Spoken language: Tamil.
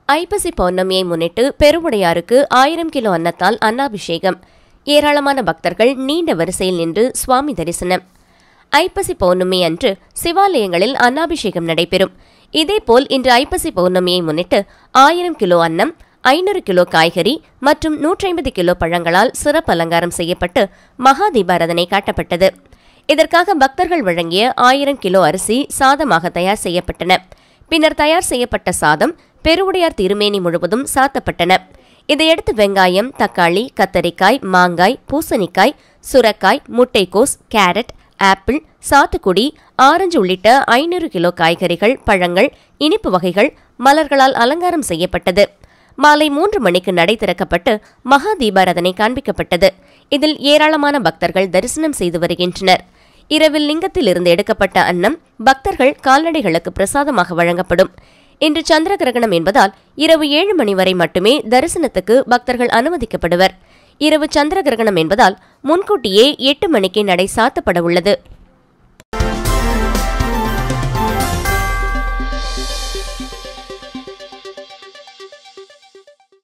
ஐப்பசி பௌர்ணமியை முன்னிட்டு பெருவுடையாருக்கு ஆயிரம் கிலோ அன்னத்தால் அன்னாபிஷேகம் ஏராளமான பக்தர்கள் நீண்ட வரிசையில் நின்று சுவாமி தரிசனம் ஐப்பசி பௌர்ணமி அன்று சிவாலயங்களில் அன்னாபிஷேகம் நடைபெறும் இதேபோல் இன்று ஐப்பசி பௌர்ணமியை முன்னிட்டு ஆயிரம் கிலோ அன்னம் ஐநூறு கிலோ காய்கறி மற்றும் நூற்றி ஐம்பது கிலோ பழங்களால் சிறப்பு அலங்காரம் செய்யப்பட்டு மகா தீபாரதனை காட்டப்பட்டது இதற்காக பக்தர்கள் வழங்கிய ஆயிரம் கிலோ அரிசி சாதமாக தயார் செய்யப்பட்டன பின்னர் தயார் செய்யப்பட்ட சாதம் பெருவுடையார் திருமேனி முழுவதும் சாத்தப்பட்டன இதையடுத்து வெங்காயம் தக்காளி கத்தரிக்காய் மாங்காய் பூசணிக்காய் சுரக்காய் முட்டைக்கோஸ் கேரட் ஆப்பிள் சாத்துக்குடி ஆரஞ்சு உள்ளிட்ட ஐநூறு கிலோ காய்கறிகள் பழங்கள் இனிப்பு வகைகள் மலர்களால் அலங்காரம் செய்யப்பட்டது மாலை மூன்று மணிக்கு நடை திறக்கப்பட்டு மகா தீபாரதனை காண்பிக்கப்பட்டது இதில் ஏராளமான பக்தர்கள் தரிசனம் செய்து வருகின்றனர் இரவில் லிங்கத்தில் இருந்து எடுக்கப்பட்ட அன்னம் பக்தர்கள் கால்நடைகளுக்கு பிரசாதமாக வழங்கப்படும் இன்று சந்திர கிரகணம் என்பதால் இரவு ஏழு மணி வரை மட்டுமே தரிசனத்துக்கு பக்தர்கள் அனுமதிக்கப்படுவர் இரவு சந்திர கிரகணம் என்பதால் முன்கூட்டியே எட்டு மணிக்கு நடை சாத்தப்பட உள்ளது